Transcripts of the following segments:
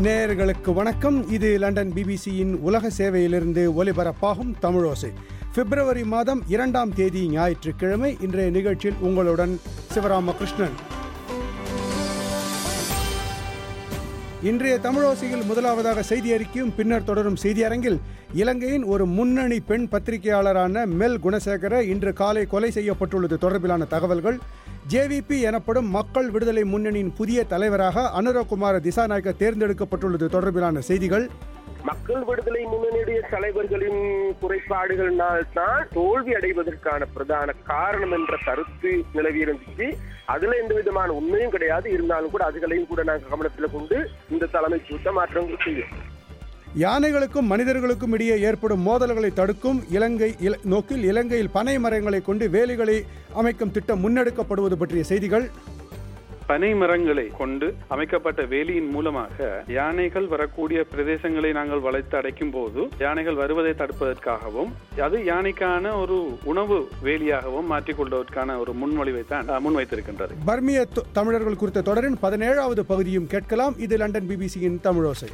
நேயர்களுக்கு வணக்கம் இது லண்டன் பிபிசியின் உலக சேவையிலிருந்து ஒலிபரப்பாகும் தமிழோசை பிப்ரவரி மாதம் இரண்டாம் தேதி ஞாயிற்றுக்கிழமை இன்றைய நிகழ்ச்சியில் உங்களுடன் சிவராமகிருஷ்ணன் இன்றைய தமிழோசையில் முதலாவதாக செய்தி அறிக்கையும் பின்னர் தொடரும் செய்தியரங்கில் இலங்கையின் ஒரு முன்னணி பெண் பத்திரிகையாளரான மெல் குணசேகர இன்று காலை கொலை செய்யப்பட்டுள்ளது தொடர்பிலான தகவல்கள் ஜேவிபி எனப்படும் மக்கள் விடுதலை முன்னணியின் புதிய தலைவராக அனுரகுமார திசாநாயக்க தேர்ந்தெடுக்கப்பட்டுள்ளது தொடர்பிலான செய்திகள் மக்கள் விடுதலை முன்னணியுடைய தலைவர்களின் குறைபாடுகளினால் தான் தோல்வி அடைவதற்கான பிரதான காரணம் என்ற கருத்து நிலவி இருந்துச்சு அதுல எந்த விதமான உண்மையும் கிடையாது இருந்தாலும் கூட அதுகளையும் கூட நாங்கள் கவனத்தில் கொண்டு இந்த தலைமை கூட்ட மாற்றங்கள் செய்யும் யானைகளுக்கும் மனிதர்களுக்கும் இடையே ஏற்படும் மோதல்களை தடுக்கும் இலங்கை இல- நோக்கில் இலங்கையில் பனை மரங்களை கொண்டு வேலிகளை அமைக்கும் திட்டம் முன்னெடுக்கப்படுவது பற்றிய செய்திகள் பனை மரங்களை கொண்டு அமைக்கப்பட்ட வேலியின் மூலமாக யானைகள் வரக்கூடிய பிரதேசங்களை நாங்கள் வளைத்து அடைக்கும் போது யானைகள் வருவதை தடுப்பதற்காகவும் அது யானைக்கான ஒரு உணவு வேலியாகவும் மாற்றிக்கொள்வதற்கான ஒரு முன்மொழிவை தான் அஹ், முன்வைத்திருக்கின்றது பர்மிய தொ- தமிழர்கள் குறித்த தொடரின் பதினேழாவது பகுதியும் கேட்கலாம் இது லண்டன் பிபிசியின் தமிழோசை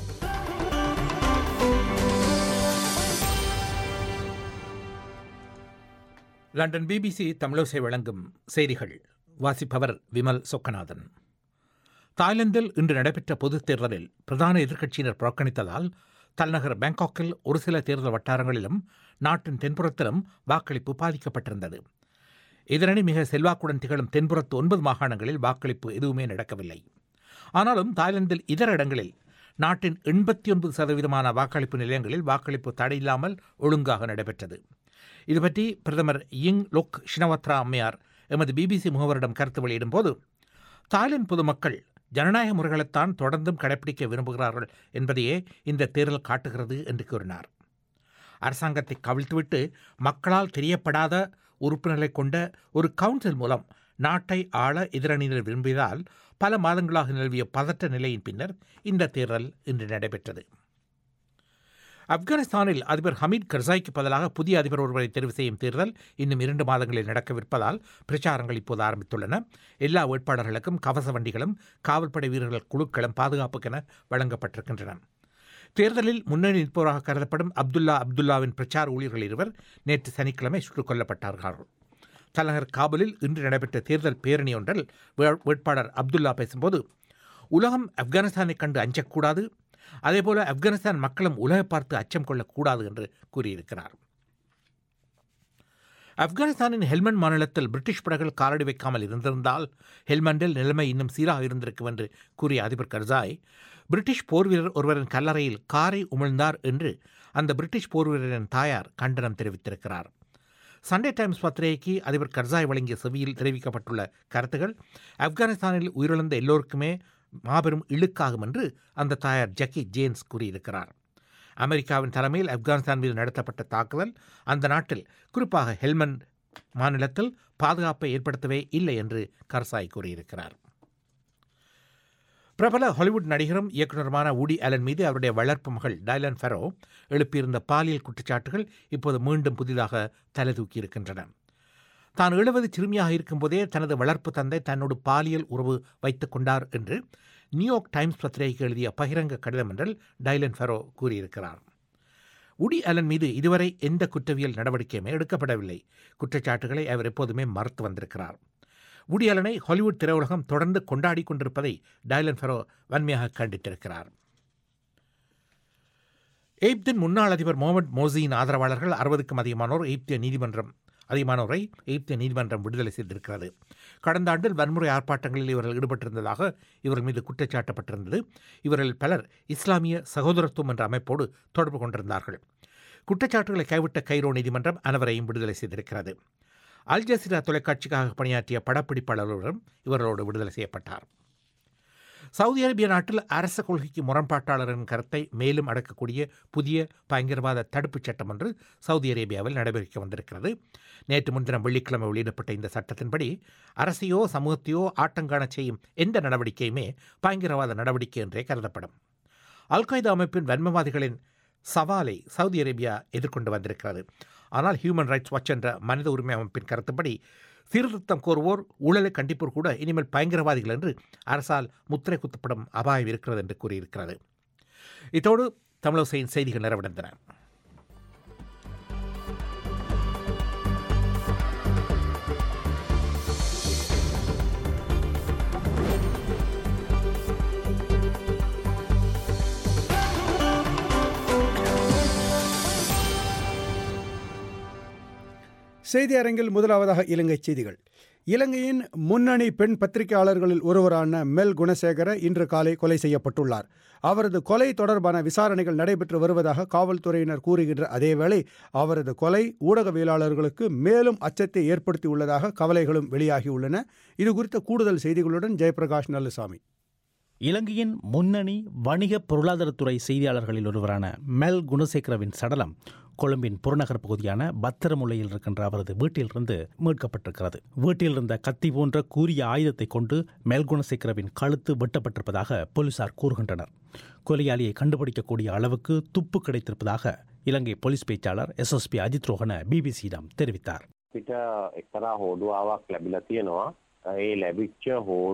லண்டன் பிபிசி தமிழோசை வழங்கும் செய்திகள் வாசிப்பவர் விமல் சொக்கநாதன் தாய்லாந்தில் இன்று நடைபெற்ற பொதுத் தேர்தலில் பிரதான எதிர்க்கட்சியினர் புறக்கணித்ததால் தலைநகர் பாங்காக்கில் ஒரு சில தேர்தல் வட்டாரங்களிலும் நாட்டின் தென்புறத்திலும் வாக்களிப்பு பாதிக்கப்பட்டிருந்தது இதனணி மிக செல்வாக்குடன் திகழும் தென்புறத்து ஒன்பது மாகாணங்களில் வாக்களிப்பு எதுவுமே நடக்கவில்லை ஆனாலும் தாய்லாந்தில் இதர இடங்களில் நாட்டின் எண்பத்தி ஒன்பது சதவீதமான வாக்களிப்பு நிலையங்களில் வாக்களிப்பு தடையில்லாமல் ஒழுங்காக நடைபெற்றது இது பற்றி பிரதமர் யிங் லொக் ஷினவத்ரா அம்மையார் எமது பிபிசி முகவரிடம் கருத்து வெளியிடும்போது தாய்லாந்து பொதுமக்கள் ஜனநாயக முறைகளைத்தான் தொடர்ந்தும் கடைப்பிடிக்க விரும்புகிறார்கள் என்பதையே இந்த தேர்தல் காட்டுகிறது என்று கூறினார் அரசாங்கத்தை கவிழ்த்துவிட்டு மக்களால் தெரியப்படாத உறுப்பினர்களை கொண்ட ஒரு கவுன்சில் மூலம் நாட்டை ஆள எதிரணியினர் விரும்பியதால் பல மாதங்களாக நிலவிய பதற்ற நிலையின் பின்னர் இந்த தேர்தல் இன்று நடைபெற்றது ஆப்கானிஸ்தானில் அதிபர் ஹமீத் கர்சாய்க்கு பதிலாக புதிய அதிபர் ஒருவரை தெரிவு செய்யும் தேர்தல் இன்னும் இரண்டு மாதங்களில் நடக்கவிருப்பதால் பிரச்சாரங்கள் இப்போது ஆரம்பித்துள்ளன எல்லா வேட்பாளர்களுக்கும் கவச வண்டிகளும் காவல்படை வீரர்கள் குழுக்களும் பாதுகாப்புக்கென வழங்கப்பட்டிருக்கின்றன தேர்தலில் முன்னணி நிற்பவராக கருதப்படும் அப்துல்லா அப்துல்லாவின் பிரச்சார ஊழியர்கள் இருவர் நேற்று சனிக்கிழமை சுட்டுக் கொல்லப்பட்டார்கள் தலைநகர் காபூலில் இன்று நடைபெற்ற தேர்தல் பேரணி ஒன்றில் வே- வேட்பாளர் அப்துல்லா பேசும்போது உலகம் ஆப்கானிஸ்தானை கண்டு அஞ்சக்கூடாது அதேபோல ஆப்கானிஸ்தான் மக்களும் உலகை பார்த்து அச்சம் கொள்ளக்கூடாது என்று கூறியிருக்கிறார் ஆப்கானிஸ்தானின் ஹெல்மண்ட் மாநிலத்தில் பிரிட்டிஷ் படைகள் காலடி வைக்காமல் இருந்திருந்தால் ஹெல்மண்டில் நிலைமை இன்னும் சீராக இருந்திருக்கும் என்று கூறிய அதிபர் கர்சாய் பிரிட்டிஷ் போர் வீரர் ஒருவரின் கல்லறையில் காரை உமிழ்ந்தார் என்று அந்த பிரிட்டிஷ் போர் வீரரின் தாயார் கண்டனம் தெரிவித்திருக்கிறார் சண்டே டைம்ஸ் பத்திரிகைக்கு அதிபர் கர்சாய் வழங்கிய செவியில் தெரிவிக்கப்பட்டுள்ள கருத்துகள் ஆப்கானிஸ்தானில் உயிரிழந்த எல்லோருக்குமே மாபெரும் இழுக்காகும் என்று அந்த தாயார் ஜக்கி ஜேன்ஸ் கூறியிருக்கிறார் அமெரிக்காவின் தலைமையில் ஆப்கானிஸ்தான் மீது நடத்தப்பட்ட தாக்குதல் அந்த நாட்டில் குறிப்பாக ஹெல்மண்ட் மாநிலத்தில் பாதுகாப்பை ஏற்படுத்தவே இல்லை என்று கர்சாய் கூறியிருக்கிறார் பிரபல ஹாலிவுட் நடிகரும் இயக்குனருமான ஊடி அலன் மீது அவருடைய வளர்ப்பு மகள் டைலன் ஃபெரோ எழுப்பியிருந்த பாலியல் குற்றச்சாட்டுகள் இப்போது மீண்டும் புதிதாக தலை தூக்கியிருக்கின்றன தான் எழுபது சிறுமியாக இருக்கும்போதே தனது வளர்ப்பு தந்தை தன்னோடு பாலியல் உறவு வைத்துக் கொண்டார் என்று நியூயார்க் டைம்ஸ் பத்திரிகைக்கு எழுதிய பகிரங்க கடிதம் என்றில் டைலன் ஃபெரோ கூறியிருக்கிறார் உடி அலன் மீது இதுவரை எந்த குற்றவியல் நடவடிக்கையுமே எடுக்கப்படவில்லை குற்றச்சாட்டுகளை அவர் எப்போதுமே மறுத்து வந்திருக்கிறார் உடி அலனை ஹாலிவுட் திரையுலகம் தொடர்ந்து கொண்டாடி கொண்டிருப்பதை டைலன் ஃபெரோ வன்மையாக கண்டித்திருக்கிறார் எய்ப்தின் முன்னாள் அதிபர் முகமது மோசியின் ஆதரவாளர்கள் அறுபதுக்கும் அதிகமானோர் எய்ப்திய நீதிமன்றம் அதிகமானோரை எய்ப்திய நீதிமன்றம் விடுதலை செய்திருக்கிறது கடந்த ஆண்டில் வன்முறை ஆர்ப்பாட்டங்களில் இவர்கள் ஈடுபட்டிருந்ததாக இவர்கள் மீது குற்றச்சாட்டப்பட்டிருந்தது இவர்கள் பலர் இஸ்லாமிய சகோதரத்துவம் என்ற அமைப்போடு தொடர்பு கொண்டிருந்தார்கள் குற்றச்சாட்டுகளை கைவிட்ட கைரோ நீதிமன்றம் அனைவரையும் விடுதலை செய்திருக்கிறது அல் ஜசீரா தொலைக்காட்சிக்காக பணியாற்றிய படப்பிடிப்பாளர்களும் இவர்களோடு விடுதலை செய்யப்பட்டார் சவுதி அரேபிய நாட்டில் அரச கொள்கைக்கு முரண்பாட்டாளரின் கருத்தை மேலும் அடக்கக்கூடிய புதிய பயங்கரவாத தடுப்புச் சட்டம் ஒன்று சவுதி அரேபியாவில் நடைபெற்று வந்திருக்கிறது நேற்று முன்தினம் வெள்ளிக்கிழமை வெளியிடப்பட்ட இந்த சட்டத்தின்படி அரசையோ சமூகத்தையோ ஆட்டங்காணச் செய்யும் எந்த நடவடிக்கையுமே பயங்கரவாத நடவடிக்கை என்றே கருதப்படும் அல் qaeda அமைப்பின் வன்மவாதிகளின் சவாலை சவுதி அரேபியா எதிர்கொண்டு வந்திருக்கிறது ஆனால் ஹியூமன் ரைட்ஸ் வாட்ச் என்ற மனித உரிமை அமைப்பின் கருத்துப்படி சீர்திருத்தம் கோருவோர் ஊழலை கண்டிப்போர் கூட இனிமேல் பயங்கரவாதிகள் என்று அரசால் முத்திரை குத்தப்படும் அபாயம் இருக்கிறது என்று கூறியிருக்கிறது இதோடு தமிழோசையின் செய்திகள் நிறைவடைந்தன செய்தி அரங்கில் முதலாவதாக இலங்கை செய்திகள் இலங்கையின் முன்னணி பெண் பத்திரிகையாளர்களில் ஒருவரான மெல் குணசேகர இன்று காலை கொலை செய்யப்பட்டுள்ளார் அவரது கொலை தொடர்பான விசாரணைகள் நடைபெற்று வருவதாக காவல்துறையினர் கூறுகின்ற அதேவேளை அவரது கொலை ஊடகவியலாளர்களுக்கு மேலும் அச்சத்தை ஏற்படுத்தியுள்ளதாக கவலைகளும் வெளியாகியுள்ளன இது குறித்த கூடுதல் செய்திகளுடன் ஜெயபிரகாஷ் நல்லுசாமி இலங்கையின் முன்னணி வணிக பொருளாதாரத்துறை செய்தியாளர்களில் ஒருவரான மெல் குணசேகரவின் சடலம் கொழும்பின் புறநகர் பகுதியான பத்திரமுல்லையில் இருக்கின்ற அவரது வீட்டிலிருந்து மீட்கப்பட்டிருக்கிறது வீட்டில் இருந்த கத்தி போன்ற கூரிய ஆயுதத்தை கொண்டு மெல் குணசேகரவின் கழுத்து வெட்டப்பட்டிருப்பதாக போலீசார் கூறுகின்றனர் கொலையாளியை கண்டுபிடிக்கக்கூடிய அளவுக்கு துப்பு கிடைத்திருப்பதாக இலங்கை போலீஸ் பேச்சாளர் எஸ்எஸ்பி அஜித் ரோஹன பிபிசியிடம் தெரிவித்தார் අපිට එක්තරා හෝඩුවාවක් ලැබිලා තියෙනවා. ඒ ලැබිච්ච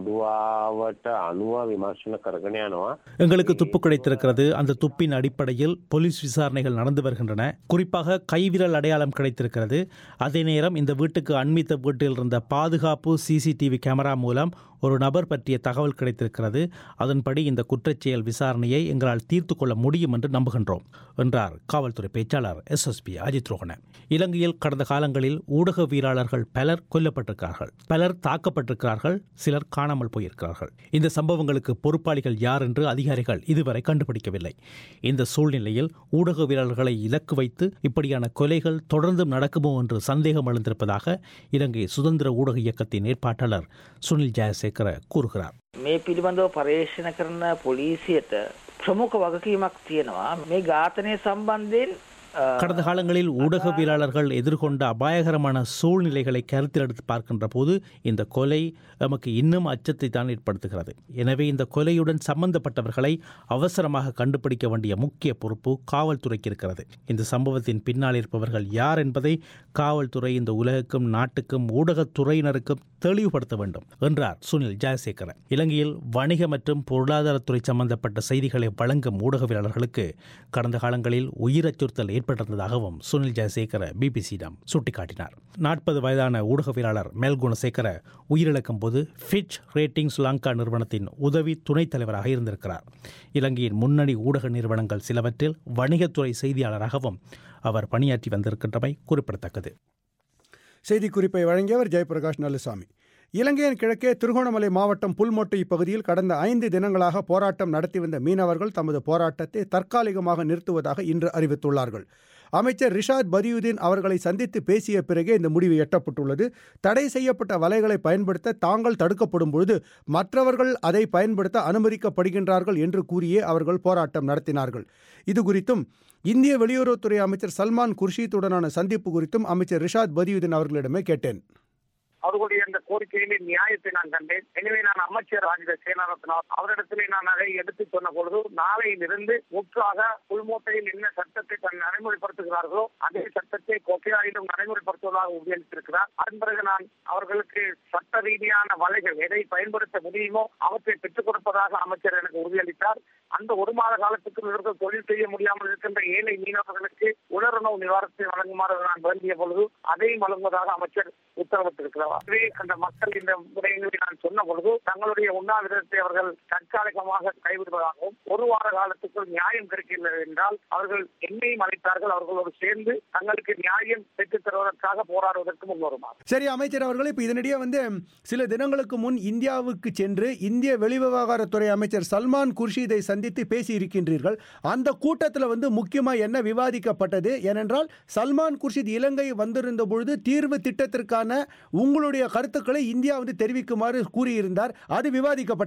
හෝඩුවාවට අනුව විමර්ශන කරගෙන යනවා. எங்களுக்கு துப்பு கிடைத்திருக்கிறது அந்த துப்பின் அடிப்படையில் போலீஸ் விசாரணைகள் நடந்து வருகின்றன குறிப்பாக கைவிரல் அடையாளம் கிடைத்திருக்கிறது அதே நேரம் இந்த வீட்டுக்கு அண்மித்த வீட்டில் இருந்த பாதுகாப்பு சிசிடிவி கேமரா மூலம் ஒரு நபர் பற்றிய தகவல் கிடைத்திருக்கிறது அதன்படி இந்த குற்றச்செயல் விசாரணையை எங்களால் தீர்த்து கொள்ள முடியும் என்று நம்புகின்றோம் என்றார் காவல்துறை பேச்சாளர் எஸ்எஸ்பி அஜித் ரோஹன இலங்கையில் கடந்த காலங்களில் ஊடகவியலாளர்கள் பலர் கொல்லப்பட்டிருக்கிறார்கள் பலர் தாக்கப்பட்டிருக்கிறார்கள் சிலர் காணாமல் போயிருக்கிறார்கள் இந்த சம்பவங்களுக்கு பொறுப்பாளிகள் யார் என்று அதிகாரிகள் இதுவரை கண்டுபிடிக்கவில்லை இந்த சூழ்நிலையில் ஊடகவியலாளர்களை இலக்கு வைத்து இப்படியான கொலைகள் தொடர்ந்தும் நடக்குமோ என்று சந்தேகம் எழுந்திருப்பதாக இலங்கை சுதந்திர ஊடக இயக்கத்தின் ஏற்பாட்டாளர் சுனில் ஜெயசேகர கூறுகிறார் මේ පිළිබඳව පර්යේෂණ කරන පොලිසියට ප්‍රමුඛ වගකීමක් තියෙනවා මේ ඝාතනය සම්බන්ධයෙන් අ, கடந்த காலங்களில் ஊடகவியலாளர்கள் எதிர்கொண்ட அபாயகரமான சூழ்நிலைகளை கருத்தில் எடுத்து பார்க்கின்ற போது இந்த கொலை நமக்கு இன்னும் அச்சத்தை தான் ஏற்படுத்துகிறது எனவே இந்த கொலையுடன் சம்பந்தப்பட்டவர்களை அவசரமாக கண்டுபிடிக்க வேண்டிய முக்கிய பொறுப்பு காவல்துறைக்கு இருக்கிறது இந்த சம்பவத்தின் பின்னால் இருப்பவர்கள் யார் என்பதை காவல்துறை இந்த உலகுக்கும் நாட்டுக்கும் ஊடகத்துறையினருக்கும் தெளிவுபடுத்த வேண்டும் என்றார் சுனில் ஜெயசேகர இலங்கையில் வணிக மற்றும் பொருளாதாரத்துறை சம்பந்தப்பட்ட செய்திகளை வழங்கும் ஊடகவியலாளர்களுக்கு கடந்த காலங்களில் உயிர் அச்சுறுத்தல் ஏற்பட்டிருந்ததாகவும் சுனில் ஜெயசேகர பிபிசியிடம் சுட்டிக்காட்டினார் நாற்பது வயதான ஊடகவியலாளர் மேல் குணசேகர உயிரிழக்கும் போது ஃபிட்ச் ரேட்டிங்ஸ் லங்கா நிறுவனத்தின் உதவி துணைத் தலைவராக இருந்திருக்கிறார் இலங்கையின் முன்னணி ஊடக நிறுவனங்கள் சிலவற்றில் வணிகத்துறை செய்தியாளராகவும் அவர் பணியாற்றி வந்திருக்கின்றமை குறிப்பிடத்தக்கது செய்திக்குறிப்பை வழங்கியவர் ஜெயபிரகாஷ் நல்லுசாமி இலங்கையின் கிழக்கே திருகோணமலை மாவட்டம் புல்மொட்டு இப்பகுதியில் கடந்த ஐந்து தினங்களாக போராட்டம் நடத்தி வந்த மீனவர்கள் தமது போராட்டத்தை தற்காலிகமாக நிறுத்துவதாக இன்று அறிவித்துள்ளார்கள் அமைச்சர் ரிஷாத் பதியுதீன் அவர்களை சந்தித்து பேசிய பிறகே இந்த முடிவு எட்டப்பட்டுள்ளது தடை செய்யப்பட்ட வலைகளை பயன்படுத்த தாங்கள் தடுக்கப்படும் பொழுது மற்றவர்கள் அதை பயன்படுத்த அனுமதிக்கப்படுகின்றார்கள் என்று கூறியே அவர்கள் போராட்டம் நடத்தினார்கள் இது குறித்தும் இந்திய வெளியுறவுத்துறை அமைச்சர் சல்மான் குர்ஷீத்துடனான சந்திப்பு குறித்தும் அமைச்சர் ரிஷாத் பதியுதீன் அவர்களிடமே கேட்டேன் அவர்களுடைய அந்த கோரிக்கையிலே நியாயத்தை நான் கண்டேன் எனவே நான் அமைச்சர் ராஜித சேனாரத்னார் அவரிடத்திலே நான் அதை எடுத்து சொன்ன பொழுது நாளையிலிருந்து முற்றாக உள்மோட்டையில் என்ன சட்டத்தை தன் நடைமுறைப்படுத்துகிறார்களோ அதே சட்டத்தை கொக்கையாரிலும் நடைமுறைப்படுத்துவதாக உறுதியளித்திருக்கிறார் அதன் பிறகு நான் அவர்களுக்கு சட்ட ரீதியான வலைகள் எதை பயன்படுத்த முடியுமோ அவற்றை பெற்றுக் கொடுப்பதாக அமைச்சர் எனக்கு உறுதியளித்தார் அந்த ஒரு மாத காலத்துக்கு இவர்கள் தொழில் செய்ய முடியாமல் இருக்கின்ற ஏழை மீனவர்களுக்கு உலருணவு நிவாரணத்தை வழங்குமாறு நான் வேண்டிய பொழுது அதையும் வழங்குவதாக அமைச்சர் உத்தரவிட்டிருக்கிறார் ஆகவே அந்த மக்கள் இந்த விடயங்களை நான் சொன்ன பொழுது தங்களுடைய உண்ணாவிரதத்தை அவர்கள் தற்காலிகமாக கைவிடுவதாகவும் ஒரு வார காலத்துக்குள் நியாயம் கிடைக்கவில்லை என்றால் அவர்கள் என்னையும் அழைத்தார்கள் அவர்களோடு சேர்ந்து தங்களுக்கு நியாயம் பெற்றுத் தருவதற்காக போராடுவதற்கு முன்வருமாறு சரி அமைச்சர் அவர்கள் இப்போ இதனிடையே வந்து சில தினங்களுக்கு முன் இந்தியாவுக்கு சென்று இந்திய வெளிவிவகாரத்துறை அமைச்சர் சல்மான் குர்ஷீதை சந்தித்து பேசி இருக்கின்றீர்கள் அந்த கூட்டத்தில் வந்து முக்கியமாக என்ன விவாதிக்கப்பட்டது ஏனென்றால் சல்மான் குர்ஷித் இலங்கை வந்திருந்த பொழுது தீர்வு திட்டத்திற்கான உங்களுடைய கருத்துக்களை இந்தியா வந்து தெரிவிக்குமாறு கூறியிருந்தார் அது விவாதிக்கப்பட்டதா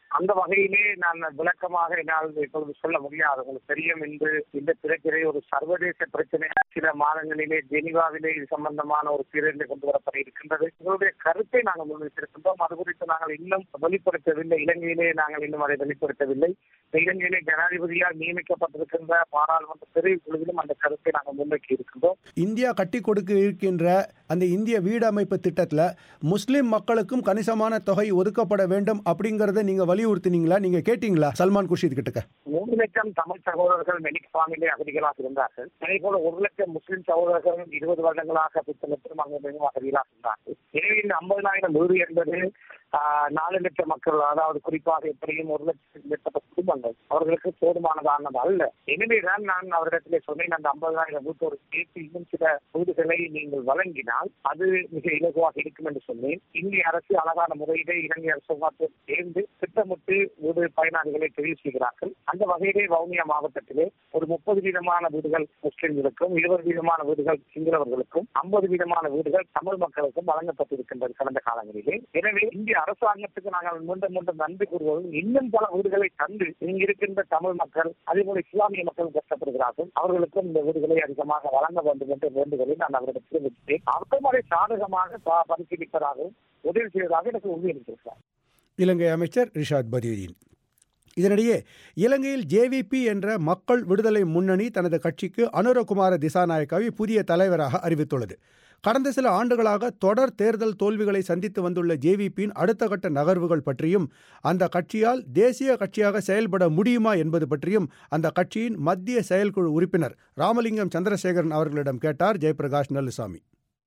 அந்த வகையிலே நான் விளக்கமாக என்னால் இப்பொழுது சொல்ல முடியாது உங்களுக்கு தெரியும் என்று இந்த பிரச்சனை ஒரு சர்வதேச பிரச்சனை சில மாதங்களிலே ஜெனிவாவிலே இது சம்பந்தமான ஒரு சீரழிந்து கொண்டு வரப்பட இருக்கின்றது உங்களுடைய கருத்தை நாங்கள் முன்வைத்திருக்கின்றோம் அது குறித்து நாங்கள் இன்னும் வெளிப்படுத்தவில்லை இலங்கையிலே நாங்கள் இன்னும் அதை வெளிப்படுத்தவில்லை இலங்கையிலே ஜனாதிபதியால் நியமிக்கப்பட்டிருக்கின்ற பாராளுமன்ற தெரிவு குழுவிலும் அந்த கருத்தை நாங்கள் முன்வைக்கி இருக்கின்றோம் இந்தியா கட்டி கொடுக்க இருக்கின்ற அந்த இந்திய வீடமைப்பு திட்டத்தில் முஸ்லிம் மக்களுக்கும் கணிசமான தொகை ஒதுக்கப்பட வேண்டும் அப்படிங்கறத நீங்க வலியுறுத்தினீங்களா நீங்க கேட்டீங்களா சல்மான் குர்ஷித் கிட்டக்க மூன்று லட்சம் தமிழ் சகோதரர்கள் மெனிக் ஃபார்மிலே அகதிகளாக இருந்தார்கள் அதே போல ஒரு லட்சம் முஸ்லிம் சகோதரர்கள் இருபது வருடங்களாக புத்தகத்திலும் அங்கு மிகவும் அகதிகளாக இருந்தார்கள் எனவே இந்த ஐம்பதாயிரம் வீடு என்பது ஆஹ், நாலு லட்சம் மக்கள் அதாவது குறிப்பாக எப்படியும் ஒரு லட்சம் மேற்பட்ட குடும்பங்கள் அவர்களுக்கு போதுமானதானது அல்ல எனவேதான் நான் அவரிடத்திலே சொன்னேன் அந்த ஐம்பதாயிரம் வீட்டோடு சேர்த்து இன்னும் சில வீடுகளை நீங்கள் வழங்கினால் அது மிக இலகுவாக இருக்கும் என்று சொன்னேன் இந்திய அரசு அழகான முறையிலே இலங்கை அரசு சேர்ந்து திட்டமிட்டு வீடு பயனாளிகளை தெரிவு செய்கிறார்கள் அந்த வகையிலே வவுனியா மாவட்டத்திலே ஒரு முப்பது வீதமான வீடுகள் முஸ்லிம்களுக்கும் இருபது வீதமான வீடுகள் சிங்களவர்களுக்கும் ஐம்பது வீதமான வீடுகள் தமிழ் மக்களுக்கும் வழங்கப்பட்டிருக்கின்றது கடந்த காலங்களிலே எனவே இந்திய அரசாங்கத்துக்கு நாங்கள் மீண்டும் மீண்டும் நன்றி கூறுவதும் இன்னும் பல வீடுகளை தந்து இங்கு இருக்கின்ற தமிழ் மக்கள் அதே போல இஸ்லாமிய மக்கள் கஷ்டப்படுகிறார்கள் அவர்களுக்கும் இந்த வீடுகளை அதிகமாக வழங்க வேண்டும் என்ற வேண்டுதலை நான் அவரிடத்தில் வச்சேன் அவரும் அதை சாதகமாக ப- பரிசீலிப்பதாகவும் உதவி செய்வதாக எனக்கு உறுதியளித்திருக்கிறார் இலங்கை அமைச்சர் ரிஷாத் பதியுதீன் இதனிடையே இலங்கையில் ஜேவிபி என்ற மக்கள் விடுதலை முன்னணி தனது கட்சிக்கு அனுரகுமார திசாநாயக்காவை புதிய தலைவராக அறிவித்துள்ளது கடந்த சில ஆண்டுகளாக தொடர் தேர்தல் தோல்விகளை சந்தித்து வந்துள்ள ஜேவிபியின் அடுத்த கட்ட நகர்வுகள் பற்றியும் அந்த கட்சியால் தேசிய கட்சியாக செயல்பட முடியுமா என்பது பற்றியும் அந்த கட்சியின் மத்திய செயற்குழு உறுப்பினர் ராமலிங்கம் சந்திரசேகரன் அவர்களிடம் கேட்டார் ஜெயபிரகாஷ் நல்லுசாமி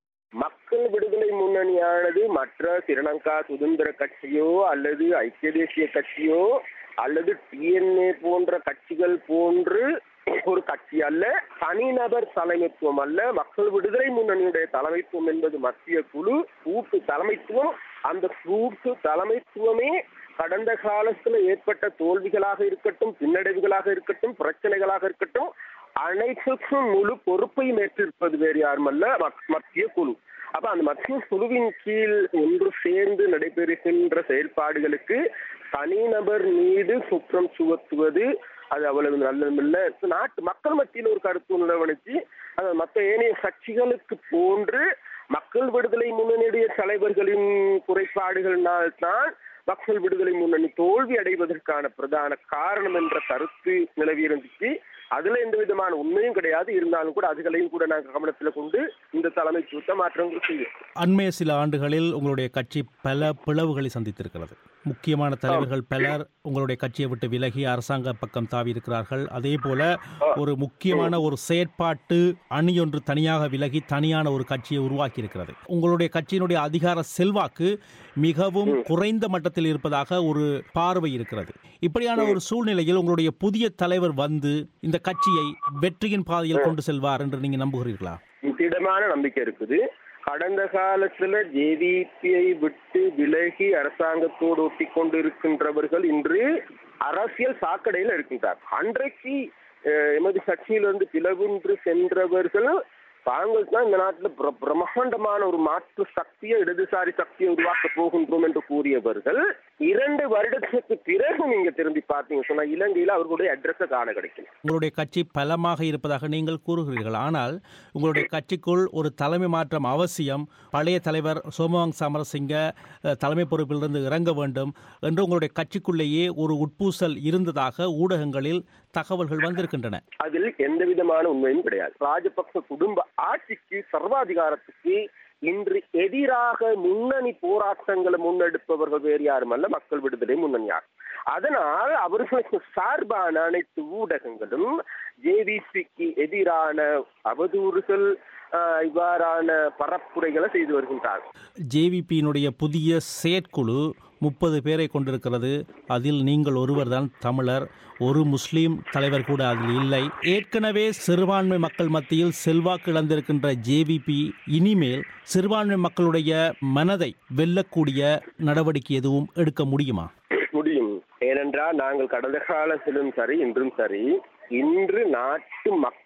மக்கள் விடுதலை முன்னணியானது மற்ற ஸ்ரீலங்கா சுதந்திர கட்சியோ அல்லது ஐக்கிய தேசிய கட்சியோ அல்லது டிஎன்ஏ போன்ற கட்சிகள் போன்று ஒரு கட்சி அல்ல தனிநபர் தலைமைத்துவம் அல்ல மக்கள் விடுதலை முன்னணியுடைய தலைமைத்துவம் என்பது மத்திய குழு கூட்டு தலைமைத்துவம் அந்த கூட்டு தலைமைத்துவமே கடந்த காலத்துல ஏற்பட்ட தோல்விகளாக இருக்கட்டும் பின்னடைவுகளாக இருக்கட்டும் பிரச்சனைகளாக இருக்கட்டும் அனைத்துக்கும் முழு பொறுப்பையும் ஏற்றிருப்பது வேறு யாருமல்ல மத்- மத்திய குழு அப்ப அந்த மத்திய குழுவின் கீழ் ஒன்று சேர்ந்து நடைபெறுகின்ற செயல்பாடுகளுக்கு தனிநபர் மீது குற்றம் சுமத்துவது அது அவ்வளவு நல்லதில்லை நாட்டு மக்கள் மத்தியில் ஒரு கருத்து நிலவணிச்சு அது மற்ற ஏனைய கட்சிகளுக்கு போன்று மக்கள் விடுதலை முன்னணியுடைய தலைவர்களின் குறைபாடுகளினால் தான் மக்கள் விடுதலை முன்னணி தோல்வி அடைவதற்கான பிரதான காரணம் என்ற கருத்து நிலவி இருந்துச்சு அதுல எந்த விதமான உண்மையும் கிடையாது இருந்தாலும் கூட அதுகளையும் கூட நாங்கள் கவனத்தில் கொண்டு இந்த தலைமைத்துவத்தை மாற்றங்கள் செய்யும் அண்மைய சில ஆண்டுகளில் உங்களுடைய கட்சி பல பிளவுகளை சந்தித்திருக்கிறது முக்கியமான தலைவர்கள் பலர் உங்களுடைய கட்சியை விட்டு விலகி அரசாங்க பக்கம் தாவி இருக்கிறார்கள் அதே போல ஒரு முக்கியமான ஒரு செயற்பாட்டு அணியொன்று தனியாக விலகி தனியான ஒரு கட்சியை உருவாக்கி இருக்கிறது உங்களுடைய கட்சியினுடைய அதிகார செல்வாக்கு மிகவும் குறைந்த மட்டத்தில் இருப்பதாக ஒரு பார்வை இருக்கிறது இப்படியான ஒரு சூழ்நிலையில் உங்களுடைய புதிய தலைவர் வந்து இந்த கட்சியை வெற்றியின் பாதையில் கொண்டு செல்வார் என்று நீங்க நம்புகிறீர்களா திடமான நம்பிக்கை இருக்குது கடந்த காலத்துல ஜேவிபியை விட்டு விலகி அரசாங்கத்தோடு ஒட்டி கொண்டு இருக்கின்றவர்கள் இன்று அரசியல் சாக்கடையில் இருக்கின்றார் அன்றைக்கு அஹ், எமது கட்சியிலிருந்து பிளவுன்று சென்றவர்கள் தாங்கள் தான் இந்த நாட்டில் பிர- பிரம்மாண்டமான ஒரு மாற்று சக்தியை இடதுசாரி சக்தியை உருவாக்க போகின்றோம் என்று கூறியவர்கள் இரண்டு வருடத்துக்கு பிறகு நீங்க திரும்பி பார்த்தீங்க சொன்னா இலங்கையில அவர்களுடைய அட்ரஸை காண கிடைக்கும் உங்களுடைய கட்சி பலமாக இருப்பதாக நீங்கள் கூறுகிறீர்கள் ஆனால் உங்களுடைய கட்சிக்குள் ஒரு தலைமை மாற்றம் அவசியம் பழைய தலைவர் சோமவங் சமரசிங்க அஹ், தலைமை பொறுப்பிலிருந்து இறங்க வேண்டும் என்று உங்களுடைய கட்சிக்குள்ளேயே ஒரு உட்பூசல் இருந்ததாக ஊடகங்களில் தகவல்கள் வந்திருக்கின்றன அதில் எந்த விதமான உண்மையும் கிடையாது ராஜபக்ச குடும்ப ஆட்சிக்கு சர்வாதிகாரத்துக்கு இன்று எதிராக முன்னணி போராட்டங்களை முன்னெடுப்பவர்கள் வேறு யாரும் அல்ல மக்கள் விடுதலை முன்னணியார் அதனால் அவர்களுக்கு சார்பான அனைத்து ஊடகங்களும் ஜேவிசிக்கு எதிரான அவதூறுகள் ஆஹ், இவ்வாறான பரப்புரைகளை செய்து வருகின்றார்கள் ஜேவிபியினுடைய புதிய செயற்குழு முப்பது பேரை கொண்டிருக்கிறது அதில் நீங்கள் ஒருவர்தான் தமிழர் ஒரு முஸ்லீம் தலைவர் கூட அதில் இல்லை ஏற்கனவே சிறுபான்மை மக்கள் மத்தியில் செல்வாக்கு இழந்திருக்கின்ற ஜேவிபி இனிமேல் சிறுபான்மை மக்களுடைய மனதை வெல்லக்கூடிய நடவடிக்கை எதுவும் எடுக்க முடியுமா ஏனென்றால் நாங்கள் கடந்த காலத்திலும் சரி இன்றும் சரி இன்று நாட்டு மக்கள்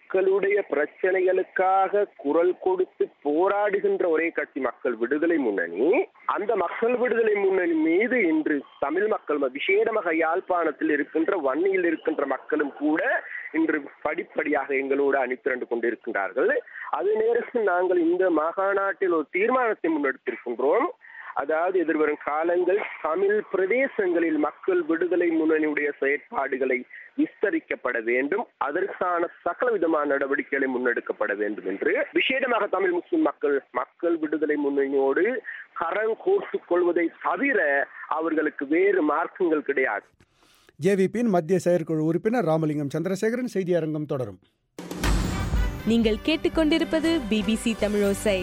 மக்களுடைய பிரச்சனைகளுக்காக குரல் கொடுத்து போராடுகின்ற ஒரே கட்சி மக்கள் விடுதலை முன்னணி அந்த மக்கள் விடுதலை முன்னணி மீது இன்று தமிழ் மக்கள் விசேடமாக யாழ்ப்பாணத்தில் இருக்கின்ற வன்னியில் இருக்கின்ற மக்களும் கூட இன்று படிப்படியாக எங்களோடு அணிதிரண்டு கொண்டிருக்கின்றார்கள் அதே நேரத்தில் நாங்கள் இந்த மாகாணாட்டில் ஒரு தீர்மானத்தை முன்னெடுத்திருக்கின்றோம் அதாவது எதிர்வரும் காலங்கள் தமிழ் பிரதேசங்களில் மக்கள் விடுதலை முன்னணியுடைய செயற்பாடுகளை விஸ்தரிக்கப்பட வேண்டும் அதற்கான சகல விதமான நடவடிக்கைகளை முன்னெடுக்கப்பட வேண்டும் என்று விசேடமாக தமிழ் முஸ்லிம் மக்கள் மக்கள் விடுதலை முன்னணியோடு கரம் கோர்த்துக் கொள்வதை தவிர அவர்களுக்கு வேறு மார்க்கங்கள் கிடையாது ஜேவிபியின் மத்திய செயற்குழு உறுப்பினர் ராமலிங்கம் சந்திரசேகரன் செய்தி அரங்கம் தொடரும் நீங்கள் கேட்டுக்கொண்டிருப்பது பிபிசி தமிழோசை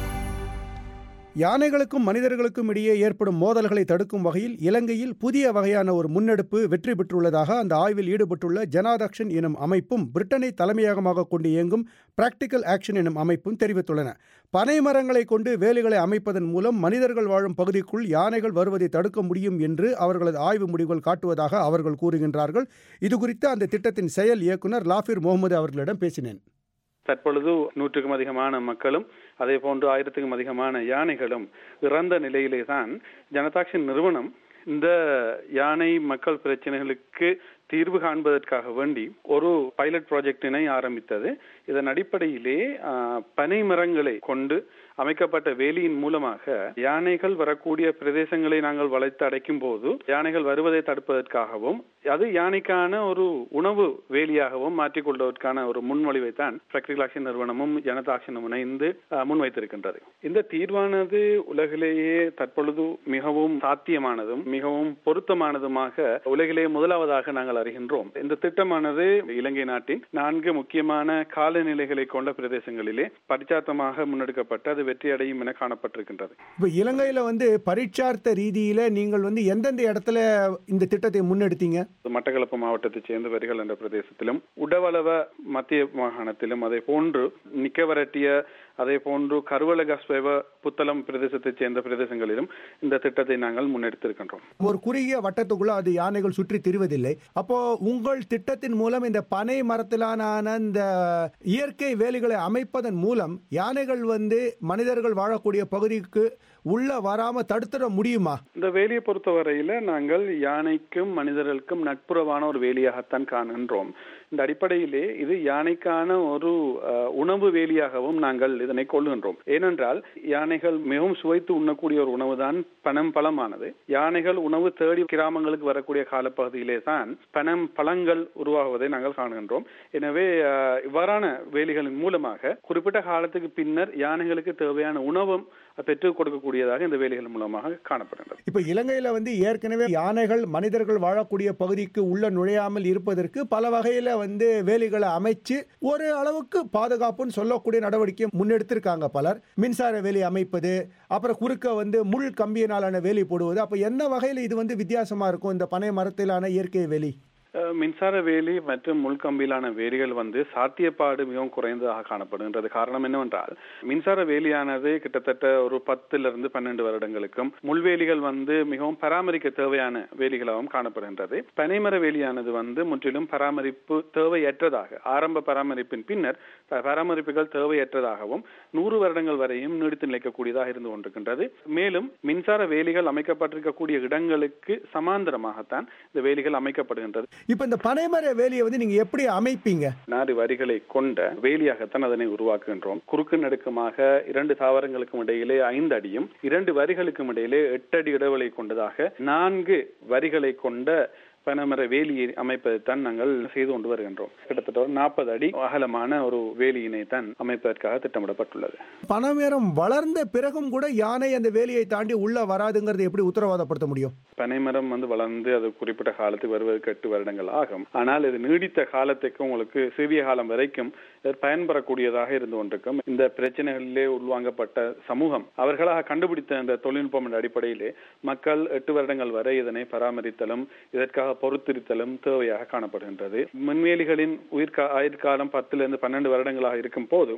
யானைகளுக்கும் மனிதர்களுக்கும் இடையே ஏற்படும் மோதல்களை தடுக்கும் வகையில் இலங்கையில் புதிய வகையான ஒரு முன்னெடுப்பு வெற்றி பெற்றுள்ளதாக அந்த ஆய்வில் ஈடுபட்டுள்ள ஜனாதக்ஷன் எனும் அமைப்பும் பிரிட்டனை தலைமையகமாக கொண்டு இயங்கும் பிராக்டிக்கல் ஆக்ஷன் எனும் அமைப்பும் தெரிவித்துள்ளன பனை மரங்களை கொண்டு வேலிகளை அமைப்பதன் மூலம் மனிதர்கள் வாழும் பகுதிக்குள் யானைகள் வருவதை தடுக்க முடியும் என்று அவர்களது ஆய்வு முடிவுகள் காட்டுவதாக அவர்கள் கூறுகின்றார்கள் இதுகுறித்து அந்த திட்டத்தின் செயல் இயக்குனர் லாஃபிர் முகமது அவர்களிடம் பேசினேன் தற்பொழுது நூற்றுக்கும் அதிகமான மக்களும் அதே போன்று ஆயிரத்துக்கும் அதிகமான யானைகளும் இறந்த நிலையிலே தான் ஜனதாக்ஷன் நிறுவனம் இந்த யானை மக்கள் பிரச்சனைகளுக்கு தீர்வு காண்பதற்காக வேண்டி ஒரு பைலட் ப்ராஜெக்டினை ஆரம்பித்தது இதன் அடிப்படையிலே பனை மரங்களை கொண்டு அமைக்கப்பட்ட வேலியின் மூலமாக யானைகள் வரக்கூடிய பிரதேசங்களை நாங்கள் வளைத்து அடைக்கும் போது யானைகள் வருவதை தடுப்பதற்காகவும் அது யானைக்கான ஒரு உணவு வேலியாகவும் மாற்றிக்கொள்வதற்கான ஒரு முன்மொழிவை தான் பிராக்டிகல் ஆக்ஷன் நிறுவனமும் ஜனதா ஆக்ஷனும் இணைந்து முன்வைத்திருக்கின்றது இந்த தீர்வானது உலகிலேயே தற்பொழுது மிகவும் சாத்தியமானதும் மிகவும் பொருத்தமானதுமாக உலகிலேயே முதலாவதாக நாங்கள் அறிகின்றோம் இந்த திட்டமானது இலங்கை நாட்டின் நான்கு முக்கியமான காலநிலைகளை கொண்ட பிரதேசங்களிலே பரிச்சார்த்தமாக முன்னெடுக்கப்பட்டு அது வெற்றி அடையும் என காணப்பட்டிருக்கின்றது இப்போ இலங்கையில வந்து பரீட்சார்த்த ரீதியில நீங்கள் வந்து எந்தெந்த இடத்துல இந்த திட்டத்தை முன்னெடுத்தீங்க மட்டக்களப்பு மாவட்டத்தைச் சேர்ந்தவர்கள் என்ற பிரதேசத்திலும் உடவளவ மத்திய மாகாணத்திலும் அதே போன்று நிக்கவரட்டிய அதே போன்று கருவலகஸ்வெவ புத்தளம் பிரதேசத்தைச் சேர்ந்த பிரதேசங்களிலும் இந்த திட்டத்தை நாங்கள் முன்னெடுத்திருக்கின்றோம் ஒரு குறுகிய வட்டத்துக்குள்ள அது யானைகள் சுற்றி திரிவதில்லை அப்போ உங்கள் திட்டத்தின் மூலம் இந்த பனை மரத்திலான இந்த இயற்கை வேலிகளை அமைப்பதன் மூலம் யானைகள் வந்து மனிதர்கள் வாழக்கூடிய பகுதிக்கு உள்ள வராம தடுத்துட முடியுமா இந்த வேலியை பொறுத்தவரையில நாங்கள் யானைக்கும் மனிதர்களுக்கும் நட்புறவான ஒரு வேலியாகத்தான் காணுகின்றோம் இந்த அடிப்படையிலே இது யானைக்கான ஒரு உணவு வேலியாகவும் நாங்கள் இதனை கொள்ளுகின்றோம் ஏனென்றால் யானைகள் மிகவும் சுவைத்து உண்ணக்கூடிய ஒரு உணவு தான் பனம் பழமானது யானைகள் உணவு தேடி கிராமங்களுக்கு வரக்கூடிய காலப்பகுதியிலே தான் பனம் பழங்கள் உருவாகுவதை நாங்கள் காணுகின்றோம் எனவே இவ்வாறான வேலிகளின் மூலமாக குறிப்பிட்ட காலத்துக்கு பின்னர் யானைகளுக்கு தேவையான உணவும் பெற்றுக் கொடுக்கக்கூடியதாக இந்த வேலிகள் மூலமாக காணப்படுகின்றது இப்ப இலங்கையில வந்து ஏற்கனவே யானைகள் மனிதர்கள் வாழக்கூடிய பகுதிக்கு உள்ள நுழையாமல் இருப்பதற்கு பல வகையில வந்து வேலிகளை அமைச்சு ஒரு அளவுக்கு பாதுகாப்புன்னு சொல்லக்கூடிய நடவடிக்கை முன்னெடுத்திருக்காங்க பலர் மின்சார வேலி அமைப்பது அப்புறம் குறுக்க வந்து முள் கம்பியினாலான வேலி போடுவது அப்ப என்ன வகையில இது வந்து வித்தியாசமா இருக்கும் இந்த பனை மரத்திலான இயற்கை வேலி மின்சார வேலி மற்றும் முள்கம்பிலான வேலிகள் வந்து சாத்தியப்பாடு மிகவும் குறைந்ததாக காணப்படுகின்றது காரணம் என்னவென்றால் மின்சார வேலியானது கிட்டத்தட்ட ஒரு பத்திலிருந்து பன்னெண்டு வருடங்களுக்கும் முள்வேலிகள் வந்து மிகவும் பராமரிக்க தேவையான வேலிகளாகவும் காணப்படுகின்றது பனைமர வேலியானது வந்து முற்றிலும் பராமரிப்பு தேவையற்றதாக ஆரம்ப பராமரிப்பின் பின்னர் பராமரிப்புகள் தேவையற்றதாகவும் நூறு வருடங்கள் வரையும் நீடித்து நிலைக்கக்கூடியதாக இருந்து கொண்டிருக்கின்றது மேலும் மின்சார வேலிகள் அமைக்கப்பட்டிருக்கக்கூடிய இடங்களுக்கு சமாந்தரமாகத்தான் இந்த வேலிகள் அமைக்கப்படுகின்றது இப்ப இந்த பனைமர வேலியை வந்து நீங்க எப்படி அமைப்பீங்க நாறு வரிகளை கொண்ட வேலியாகத்தான் அதனை உருவாக்குகின்றோம் குறுக்கு நடுக்கமாக இரண்டு தாவரங்களுக்கும் இடையிலே ஐந்து அடியும் இரண்டு வரிகளுக்கும் இடையிலே எட்டு அடி இடைவெளி கொண்டதாக நான்கு வரிகளை கொண்ட பனைமர வேலியை அமைப்பதைத்தான் நாங்கள் செய்து கொண்டு வருகின்றோம் கிட்டத்தட்ட ஒரு நாற்பது அடி அகலமான ஒரு வேலியினை தான் அமைப்பதற்காக திட்டமிடப்பட்டுள்ளது பனைமரம் வளர்ந்த பிறகும் கூட யானை அந்த வேலியை தாண்டி உள்ள வராதுங்கிறது எப்படி உத்தரவாதப்படுத்த முடியும் பனைமரம் வந்து வளர்ந்து அது குறிப்பிட்ட காலத்துக்கு வருவதற்கு எட்டு வருடங்கள் ஆகும் ஆனால் இது நீடித்த காலத்துக்கு உங்களுக்கு சிறிய காலம் வரைக்கும் பயன்பெறக்கூடியதாக இருந்து கொண்டிருக்கும் இந்த பிரச்சனைகளிலே உள்வாங்கப்பட்ட சமூகம் அவர்களாக கண்டுபிடித்த இந்த தொழில்நுட்பம் என்ற அடிப்படையிலே மக்கள் எட்டு வருடங்கள் வரை இதனை பராமரித்தலும் இதற்காக பொறுத்திருத்தலும் தேவையாக காணப்படுகின்றது மின்வேலிகளின் உயிர்கா ஆயுட்காலம் பத்திலிருந்து பன்னெண்டு வருடங்களாக இருக்கும் போது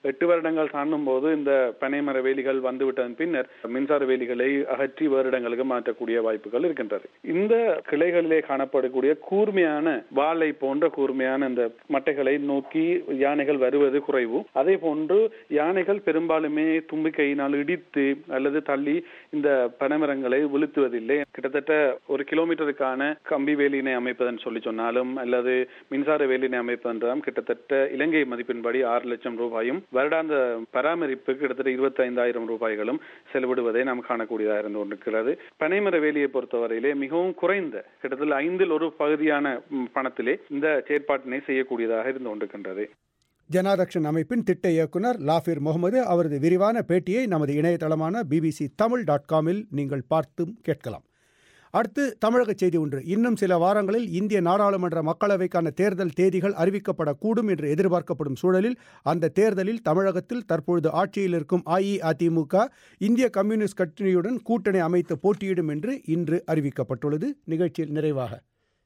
எட்டு வருடங்கள் தாண்டும் போது இந்த பனைமர வேலிகள் வந்துவிட்டதன் பின்னர் மின்சார வேலிகளை அகற்றி வேறு இடங்களுக்கு மாற்றக்கூடிய வாய்ப்புகள் இருக்கின்றது இந்த கிளைகளிலே காணப்படக்கூடிய கூர்மையான வாளை போன்ற கூர்மையான இந்த மட்டைகளை நோக்கி யானைகள் வருவது குறைவு அதே போன்று யானைகள் பெரும்பாலுமே தும்பிக்கையினால் இடித்து அல்லது தள்ளி இந்த பனைமரங்களை வீழ்த்துவதில்லை கிட்டத்தட்ட ஒரு கிலோமீட்டருக்கான கம்பி வேலியினை அமைப்பதன் சொல்லி சொன்னாலும் அல்லது மின்சார வேலியினை அமைப்பதென்றாலும் கிட்டத்தட்ட இலங்கை மதிப்பின்படி ஆறு லட்சம் ரூபாயும் வருடாந்த பராமரிப்புக்கு கிட்டத்தட்ட இருபத்தி ஐந்தாயிரம் ரூபாய்களும் செலவிடுவதை நாம் காணக்கூடியதாக இருந்து கொண்டிருக்கிறது பனைமர வேலியை பொறுத்தவரையிலே மிகவும் குறைந்த கிட்டத்தட்ட ஐந்தில் ஒரு பகுதியான ம், பணத்திலே இந்த செயற்பாட்டினை செய்யக்கூடியதாக இருந்து கொண்டிருக்கின்றது ஜனாதக்ஷன் அமைப்பின் திட்ட இயக்குனர் லாஃபிர் முகமது அவரது விரிவான பேட்டியை நமது இணையதளமான பிபிசி தமிழ் டாட் காமில் நீங்கள் பார்த்தும் கேட்கலாம் அடுத்து தமிழக செய்தி ஒன்று இன்னும் சில வாரங்களில் இந்திய நாடாளுமன்ற மக்களவைக்கான தேர்தல் தேதிகள் அறிவிக்கப்படக்கூடும் என்று எதிர்பார்க்கப்படும் சூழலில் அந்த தேர்தலில் தமிழகத்தில் தற்பொழுது ஆட்சியில் இருக்கும் அஇஅதிமுக இந்திய கம்யூனிஸ்ட் கட்சியுடன் கூட்டணி அமைத்து போட்டியிடும் என்று இன்று அறிவிக்கப்பட்டுள்ளது நிகழ்ச்சியில் நிறைவாக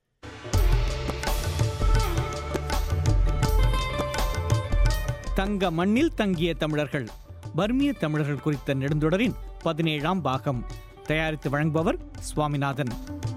தங்க மண்ணில் தங்கிய தமிழர்கள் பர்மிய தமிழர்கள் குறித்த நெடுந்தொடரின் பதினேழாம் பாகம் தயாரித்து வழங்குபவர் சுவாமிநாதன்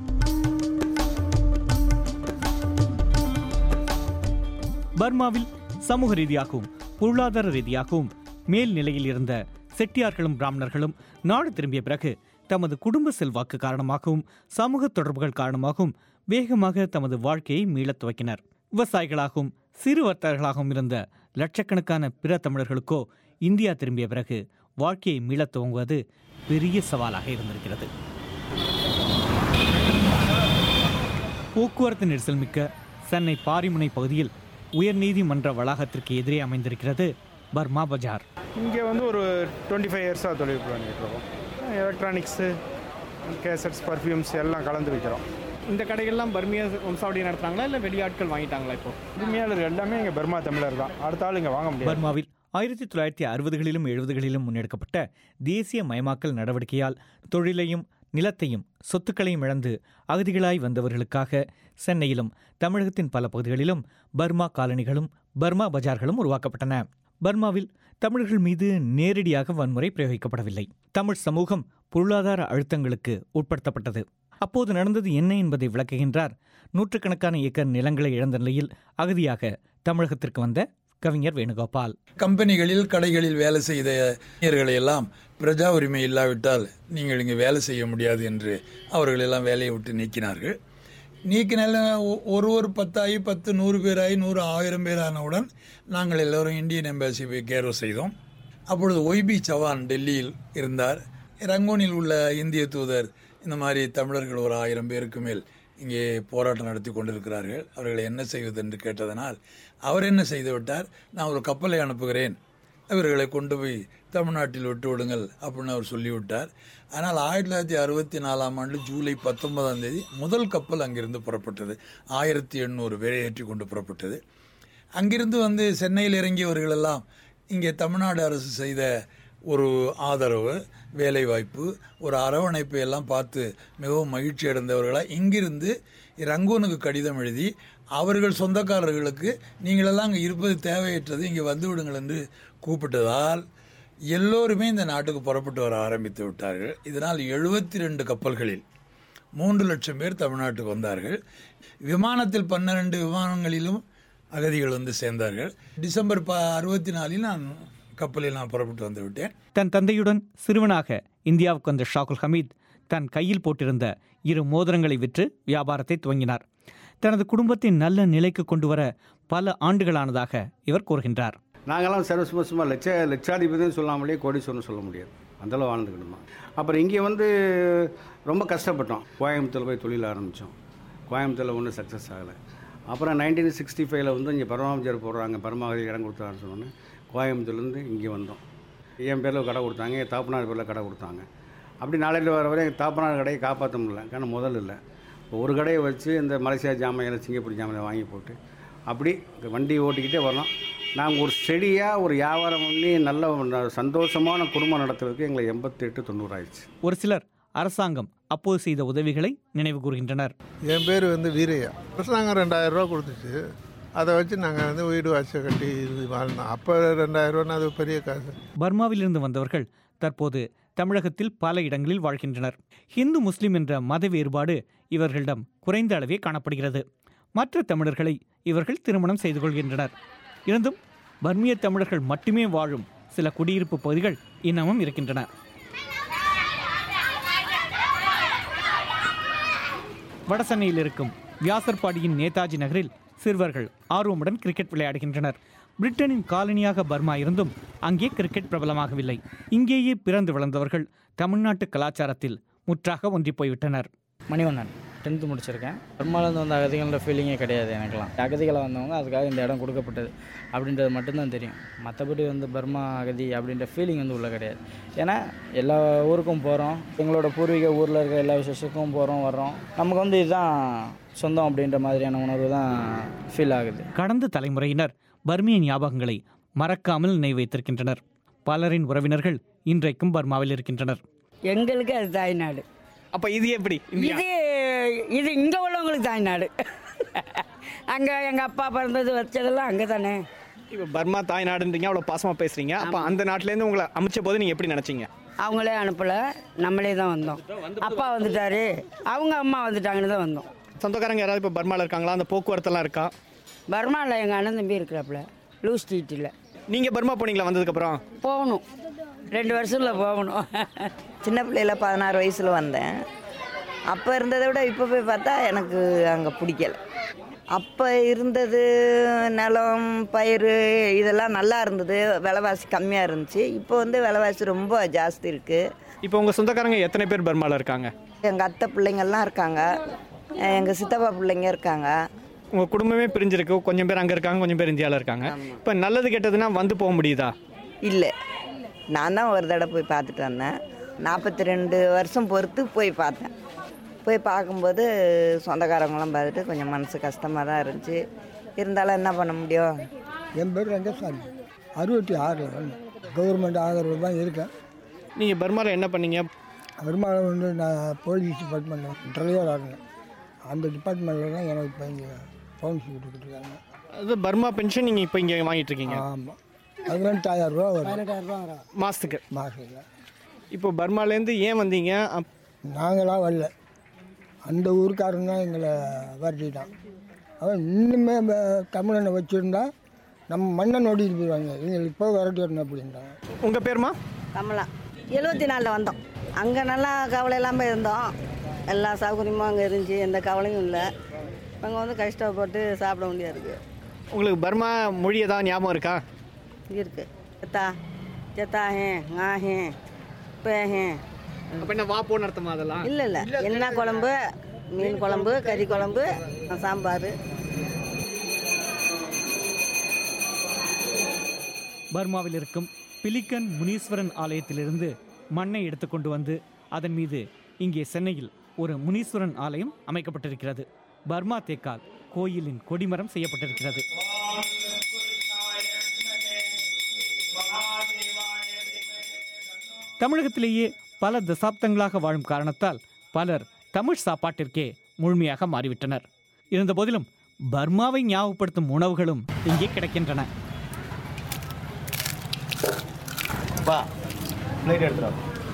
பர்மாவில் சமூக ரீதியாகவும் பொருளாதார ரீதியாகவும் மேல் நிலையில் இருந்த செட்டியார்களும் பிராமணர்களும் நாடு திரும்பிய பிறகு தமது குடும்ப செல்வாக்கு காரணமாகவும் சமூக தொடர்புகள் காரணமாகவும் வேகமாக தமது வாழ்க்கையை மீளத் துவக்கினர் விவசாயிகளாகவும் சிறு வர்த்தகர்களாகவும் இருந்த லட்சக்கணக்கான பிற தமிழர்களுக்கோ இந்தியா திரும்பிய பிறகு வாழ்க்கையை மீளத் துவங்குவது பெரிய சவாலாக இருந்திருக்கிறது போக்குவரத்து நெரிசல் மிக்க சென்னை பாரிமுனை பகுதியில் உயர்நீதிமன்ற வளாகத்திற்கு எதிரே அமைந்திருக்கிறது பர்மா பஜார் இங்கே வந்து ஒரு டுவெண்ட்டி ஃபைவ் இயர்ஸாக தொழில் பண்ணிகிட்டு இருக்கோம் எலக்ட்ரானிக்ஸு கேசட்ஸ் பர்ஃப்யூம்ஸ் எல்லாம் கலந்து விற்கிறோம் இந்த கடைகள்லாம் பர்மியா வம்சாவளி நடத்துறாங்களா இல்லை வெளியாட்கள் வாங்கிட்டாங்களா இப்போ உரிமையாளர் எல்லாமே இங்கே பர்மா தமிழர் தான் அடுத்த ஆள் இங்கே வாங்க முடியாது பர்மாவில் ஆயிரத்தி தொள்ளாயிரத்தி அறுபதுகளிலும் எழுபதுகளிலும் முன்னெடுக்கப்பட்ட தேசிய மயமாக்கல் நடவடிக்கையால் தொழிலையும் நிலத்தையும் சொத்துக்களையும் இழந்து அகதிகளாய் வந்தவர்களுக்காக சென்னையிலும் தமிழகத்தின் பல பகுதிகளிலும் பர்மா காலனிகளும் பர்மா பஜார்களும் உருவாக்கப்பட்டன பர்மாவில் தமிழர்கள் மீது நேரடியாக வன்முறை பிரயோகிக்கப்படவில்லை தமிழ் சமூகம் பொருளாதார அழுத்தங்களுக்கு உட்படுத்தப்பட்டது அப்போது நடந்தது என்ன என்பதை விளக்குகின்றார் நூற்றுக்கணக்கான ஏக்கர் நிலங்களை இழந்த நிலையில் அகதியாக தமிழகத்திற்கு வந்த கவிஞர் வேணுகோபால் கம்பெனிகளில் கடைகளில் வேலை செய்த இளைஞர்களை எல்லாம் பிரஜா உரிமை இல்லாவிட்டால் நீங்கள் இங்கே வேலை செய்ய முடியாது என்று அவர்கள் எல்லாம் வேலையை விட்டு நீக்கினார்கள் நீக்கினால ஒ- ஒரு ஒரு பத்தாயி பத்து நூறு பேராகி நூறு ஆயிரம் பேர் ஆனவுடன் நாங்கள் எல்லோரும் இந்தியன் எம்பசி போய் கேரோ செய்தோம் அப்பொழுது ஒய்பி சவான் டெல்லியில் இருந்தார் ரங்கோனில் உள்ள இந்திய தூதர் இந்த மாதிரி தமிழர்கள் ஒரு ஆயிரம் பேருக்கு மேல் இங்கே போராட்டம் நடத்தி கொண்டிருக்கிறார்கள் அவர்களை என்ன செய்வது என்று கேட்டதனால் அவர் என்ன செய்து விட்டார் நான் ஒரு கப்பலை அனுப்புகிறேன் இவர்களை கொண்டு போய் தமிழ்நாட்டில் விட்டு விடுங்கள் அப்படின்னு அவர் சொல்லிவிட்டார் ஆனால் ஆயிரத்தி தொள்ளாயிரத்தி அறுபத்தி நாலாம் ஆண்டு ஜூலை பத்தொன்பதாம் தேதி முதல் கப்பல் அங்கிருந்து புறப்பட்டது ஆயிரத்தி எண்ணூறு பேரை ஏற்றி கொண்டு புறப்பட்டது அங்கிருந்து வந்து சென்னையில் இறங்கியவர்கள் எல்லாம் இங்கே தமிழ்நாடு அரசு செய்த ஒரு ஆதரவு வேலைவாய்ப்பு ஒரு அரவணைப்பு எல்லாம் பார்த்து மிகவும் மகிழ்ச்சி அடைந்தவர்களாக இங்கிருந்து ரங்கூனுக்கு கடிதம் எழுதி அவர்கள் சொந்தக்காரர்களுக்கு நீங்களெல்லாம் அங்கே இருப்பது தேவையற்றது இங்கே வந்து விடுங்கள் என்று கூப்பிட்டதால் எல்லோருமே இந்த நாட்டுக்கு புறப்பட்டு வர ஆரம்பித்து விட்டார்கள் இதனால் எழுபத்தி ரெண்டு கப்பல்களில் மூன்று லட்சம் பேர் தமிழ்நாட்டுக்கு வந்தார்கள் விமானத்தில் பன்னிரண்டு விமானங்களிலும் அகதிகள் வந்து சேர்ந்தார்கள் டிசம்பர் ப அறுபத்தி நாலில் நான் கப்பலில் நான் புறப்பட்டு வந்து விட்டேன் தன் தந்தையுடன் சிறுவனாக இந்தியாவுக்கு வந்த ஷாகுல் ஹமீத் தன் கையில் போட்டிருந்த இரு மோதிரங்களை விற்று வியாபாரத்தை துவங்கினார் தனது குடும்பத்தை நல்ல நிலைக்கு கொண்டு வர பல ஆண்டுகளானதாக இவர் கூறுகின்றார் நாங்கள்லாம் சர்வ சும்மா சும்மா லட்ச லட்சாதிபதினு சொல்லாமலே கோடீஸ்வரன் சொல்ல முடியாது அந்தளவு வாழ்ந்துக்கிட்டு இருந்தோம் அப்புறம் இங்கே வந்து ரொம்ப கஷ்டப்பட்டோம் கோயம்புத்தூர் போய் தொழில் ஆரம்பித்தோம் கோயம்புத்தூரில் ஒன்றும் சக்ஸஸ் ஆகலை அப்புறம் நைன்டீன் சிக்ஸ்டி ஃபைவ்ல வந்து இங்கே பரமாமஜர் போடுறாங்க பரமாவதி இடம் கொடுத்தாருன்னு சொன்னோன்னே கோயம்புத்தூர்லேருந்து இங்கே வந்தோம் என் பேரில் கடை கொடுத்தாங்க என் தாப்பனார் பேரில் கடை கொடுத்தாங்க அப்படி நாளையில் வர வரை எங்கள் தாப்பனார் கடையை காப்பாற்ற முடியல காரணம் முதல் இல்லை ஒரு கடையை வச்சு இந்த மலேசியா ஜாமான் சிங்கப்பூர் ஜாமான் வாங்கி போட்டு அப்படி வண்டி ஓட்டிக்கிட்டே வரலாம் நாங்கள் ஒரு ஸ்டெடியாக ஒரு வியாபாரம் பண்ணி நல்ல ஒரு சந்தோஷமான குடும்பம் நடத்துறதுக்கு எங்களுக்கு எண்பத்தெட்டு தொண்ணூறு ஆயிடுச்சு ஒரு சிலர் அரசாங்கம் அப்போது செய்த உதவிகளை நினைவு கூறுகின்றனர் என் பேர் வந்து வீரையா அரசாங்கம் ரெண்டாயிரம் ரூபா கொடுத்துச்சு அதை வச்சு நாங்கள் வந்து வீடு வாசல் கட்டி இது வாழ்ந்தோம் அப்போ ரெண்டாயிரம் ரூபான்னா அது பெரிய காசு பர்மாவிலிருந்து வந்தவர்கள் தற்போது தமிழகத்தில் பல இடங்களில் வாழ்கின்றனர் ஹிந்து முஸ்லிம் என்ற மத வேறுபாடு இவர்களிடம் குறைந்த அளவே காணப்படுகிறது மற்ற தமிழர்களை இவர்கள் திருமணம் செய்து கொள்கின்றனர் இருந்தும் பர்மிய தமிழர்கள் மட்டுமே வாழும் சில குடியிருப்பு பகுதிகள் இன்னமும் இருக்கின்றன வடசென்னையில் இருக்கும் வியாசர்பாடியின் நேதாஜி நகரில் சிறுவர்கள் ஆர்வமுடன் கிரிக்கெட் விளையாடுகின்றனர் பிரிட்டனின் காலனியாக பர்மா இருந்தும் அங்கே கிரிக்கெட் பிரபலமாகவில்லை இங்கேயே பிறந்து வளர்ந்தவர்கள் தமிழ்நாட்டு கலாச்சாரத்தில் முற்றாக ஒன்றி போய்விட்டனர் மணிவண்ணன் டென்த்து முடிச்சிருக்கேன் பர்மாலேருந்து வந்த அகதிகளோட ஃபீலிங்கே கிடையாது எனக்குலாம் அகதிகளை வந்தவங்க அதுக்காக இந்த இடம் கொடுக்கப்பட்டது அப்படின்றது மட்டும்தான் தெரியும் மற்றபடி வந்து பர்மா அகதி அப்படின்ற ஃபீலிங் வந்து உள்ளே கிடையாது ஏன்னா எல்லா ஊருக்கும் போகிறோம் எங்களோட பூர்வீக ஊரில் இருக்க எல்லா விசேஷத்துக்கும் போகிறோம் வர்றோம் நமக்கு வந்து இதுதான் சொந்தம் அப்படின்ற மாதிரியான உணர்வு தான் ஃபீல் ஆகுது கடந்த தலைமுறையினர் பர்மிய ஞாபகங்களை மறக்காமல் நினைவு வைத்திருக்கின்றனர் பலரின் உறவினர்கள் இன்றைக்கும் பர்மாவில் இருக்கின்றனர் எங்களுக்கு அது தாய்நாடு அப்போ இது எப்படி இது இது இங்கே உள்ளவங்களுக்கு தாய்நாடு அங்கே எங்கள் அப்பா பிறந்தது வச்சதெல்லாம் அங்கே தானே இப்போ பர்மா தாய்நாடுன்றீங்க அவ்வளோ பாசமாக பேசுறீங்க அப்போ அந்த நாட்டிலேருந்து உங்களை அமைச்ச போது நீங்கள் எப்படி நினச்சிங்க அவங்களே அனுப்பலை நம்மளே தான் வந்தோம் அப்பா வந்துட்டாரு அவங்க அம்மா வந்துட்டாங்கன்னு தான் வந்தோம் சொந்தக்காரங்க யாராவது இப்போ பர்மாவில் இருக்காங்களா அந்த போக்குவரத்தெல்லாம் இருக்கா பர்மாவில் எங்கள் அண்ணன் தம்பி இருக்கிறாப்புல லூ ஸ்ட்ரீட்டில் நீங்கள் பர்மா போனீங்களா வந்ததுக்கப்புறம் போகணும் ரெண்டு வருஷத்தில் போகணும் சின்ன பிள்ளையில பதினாறு வயசில் வந்தேன் அப்போ இருந்ததை விட இப்போ போய் பார்த்தா எனக்கு அங்கே பிடிக்கல அப்போ இருந்தது நிலம் பயிர் இதெல்லாம் நல்லா இருந்தது விலைவாசி கம்மியாக இருந்துச்சு இப்போ வந்து விலைவாசி ரொம்ப ஜாஸ்தி இருக்குது இப்போ உங்கள் சொந்தக்காரங்க எத்தனை பேர் பர்மாவில் இருக்காங்க எங்கள் அத்தை பிள்ளைங்கள்லாம் இருக்காங்க எங்கள் சித்தப்பா பிள்ளைங்க இருக்காங்க உங்கள் குடும்பமே பிரிஞ்சிருக்கு கொஞ்சம் பேர் அங்கே இருக்காங்க கொஞ்சம் பேர் இந்தியாவில் இருக்காங்க இப்போ நல்லது கெட்டதுன்னா வந்து போக முடியுதா இல்லை நான் தான் ஒரு தடவை போய் பார்த்துட்டு வந்தேன் நாற்பத்தி ரெண்டு வருஷம் பொறுத்து போய் பார்த்தேன் போய் பார்க்கும்போது சொந்தக்காரங்களாம் பார்த்துட்டு கொஞ்சம் மனசு கஷ்டமாக தான் இருந்துச்சு இருந்தாலும் என்ன பண்ண முடியும் என் பேர் ரங்கசாமி அறுபத்தி ஆறில் வந்தேன் கவர்மெண்ட் ஆதரவு தான் இருக்கேன் நீங்கள் பர்மாவில் என்ன பண்ணீங்க வருமானம் வந்து நான் போலீஸ் டிபார்ட்மெண்ட் டிரைவராக இருந்தேன் அந்த டிபார்ட்மெண்ட்டில் தான் எனக்கு இப்போ இங்கே பவுன்ஸ் கொடுத்துட்டு இருக்காங்க அது பர்மா பென்ஷன் நீங்கள் இப்போ இங்கே வாங்கிட்டு இருக்கீங்க ஆமாம் பதினெட்டாயிரம் ரூபா வரும் பதினெட்டாயிரம் ரூபா வரும் மாதத்துக்கு மாதத்தில் இப்போ பர்மாலேருந்து ஏன் வந்தீங்க அப்- நாங்களாம் வரல அந்த ஊருக்காரன் தான் எங்களை விரட்டிட்டான் அவன் இன்னுமே வ- தமிழனை வச்சுருந்தா நம்ம மண்ணை நோட்டிட்டு போயிடுவாங்க எங்களுக்கு இப்போ விரட்டி வரணும் அப்படின்ட்டாங்க உங்கள் பேருமா கமலா எழுபத்தி நாலில் வந்தோம் அங்கே நல்லா கவலை இல்லாமல் இருந்தோம் எல்லா சௌகரியமும் அங்கே இருந்துச்சு எந்த கவலையும் இல்லை அங்கே வந்து கஷ்டப்பட்டு சாப்பிட வேண்டியது இருக்குது உங்களுக்கு பர்மா மொழி ஏதாவது ஞாபகம் இருக்கா இருக்கு செத்தா செத்தா ஹே ngா ஹே பே ஹே அப்போ என்ன வா போன்னு அர்த்தமா அதெல்லாம் இல்லை இல்லை என்ன குழம்பு மீன் குழம்பு கறி குழம்பு சாம்பார் பர்மாவில் இருக்கும் பிலிக்கன் முனீஸ்வரன் ஆலயத்திலிருந்து மண்ணை எடுத்துக்கொண்டு வந்து அதன் மீது இங்கே சென்னையில் ஒரு முனீஸ்வரன் ஆலயம் அமைக்கப்பட்டிருக்கிறது பர்மா தேக்கால் கோயிலின் கொடிமரம் செய்யப்பட்டிருக்கிறது தமிழகத்திலேயே பல தசாப்தங்களாக வாழும் காரணத்தால் பலர் தமிழ் சாப்பாட்டிற்கே முழுமையாக மாறிவிட்டனர் இருந்தபோதிலும் பர்மாவை ஞாபகப்படுத்தும் உணவுகளும் இங்கே கிடைக்கின்றன பா பிளேட் எடுத்துடா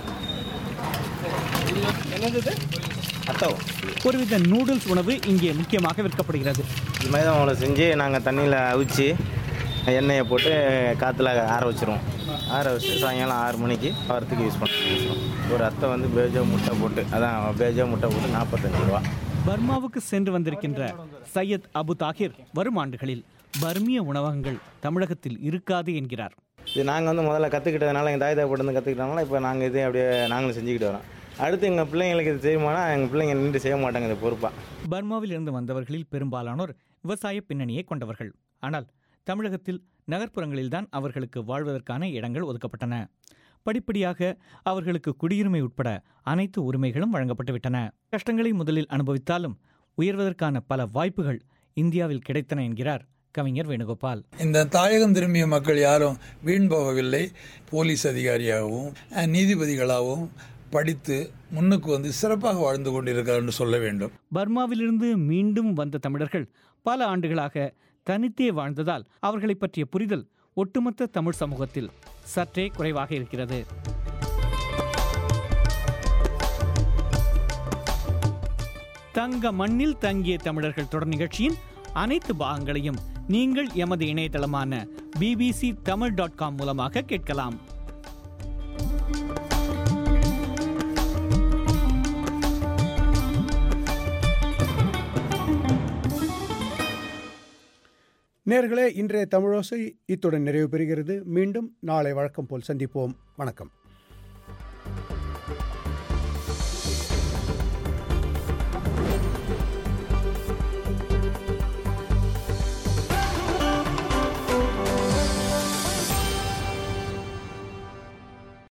என்னது அத்தோ ஒருவித நூடுல்ஸ் உணவு இங்கே முக்கியமாக விற்கப்படுகிறது இது மாதிரி தான் அவளை செஞ்சு நாங்கள் தண்ணியில் அவிச்சு எண்ணெயை போட்டு காற்றுல ஆற வச்சிருவோம் ஆற வச்சு சாயங்காலம் ஆறு மணிக்கு வரத்துக்கு யூஸ் பண்ணுறோம் ஒரு அத்தை வந்து பேஜோ முட்டை போட்டு அதான் பேஜோ முட்டை போட்டு நாற்பத்தஞ்சு ரூபா பர்மாவுக்கு சென்று வந்திருக்கின்ற சையத் அபு தாகிர் வரும் ஆண்டுகளில் பர்மிய உணவகங்கள் தமிழகத்தில் இருக்காது என்கிறார் இது நாங்கள் வந்து முதல்ல கற்றுக்கிட்டதுனால எங்கள் தாய் தாய்ப்பட்டு வந்து கற்றுக்கிட்டனால இப்போ நாங்கள் இதே அப்படியே நாங்களும் செஞ்சுக்கிட்டு வரோம் அடுத்து எங்கள் பிள்ளைங்களுக்கு இது செய்யுமானா எங்கள் பிள்ளைங்க நின்று செய்ய மாட்டாங்க இது பொறுப்பாக பர்மாவில் இருந்து வந்தவர்களில் பெரும்பாலானோர் விவசாய பின்னணியை கொண்டவர்கள் ஆனால் தமிழகத்தில் நகர்ப்புறங்களில்தான் அவர்களுக்கு வாழ்வதற்கான இடங்கள் ஒதுக்கப்பட்டன படிப்படியாக அவர்களுக்கு குடியுரிமை உட்பட அனைத்து உரிமைகளும் வழங்கப்பட்டுவிட்டன கஷ்டங்களை முதலில் அனுபவித்தாலும் உயர்வதற்கான பல வாய்ப்புகள் இந்தியாவில் கிடைத்தன என்கிறார் கவிஞர் வேணுகோபால் இந்த தாயகம் திரும்பிய மக்கள் யாரும் வீண் போகவில்லை போலீஸ் அதிகாரியாகவும் அஹ், நீதிபதிகளாகவும் படித்து முன்னுக்கு வந்து சிறப்பாக வாழ்ந்து கொண்டிருக்கிறார் என்று சொல்ல வேண்டும் பர்மாவிலிருந்து மீண்டும் வந்த தமிழர்கள் பல ஆண்டுகளாக தனித்தே வாழ்ந்ததால் அவர்களை பற்றிய புரிதல் ஒட்டுமொத்த தமிழ் சமூகத்தில் சற்றே குறைவாக இருக்கிறது தங்க மண்ணில் தங்கிய தமிழர்கள் தொடர் நிகழ்ச்சியின் அனைத்து பாகங்களையும் நீங்கள் எமது இணையதளமான பிபிசி தமிழ் டாட் காம் மூலமாக கேட்கலாம் நேர்களே இன்றைய தமிழோசை இத்துடன் நிறைவு பெறுகிறது மீண்டும் நாளை வழக்கம் போல் சந்திப்போம் வணக்கம்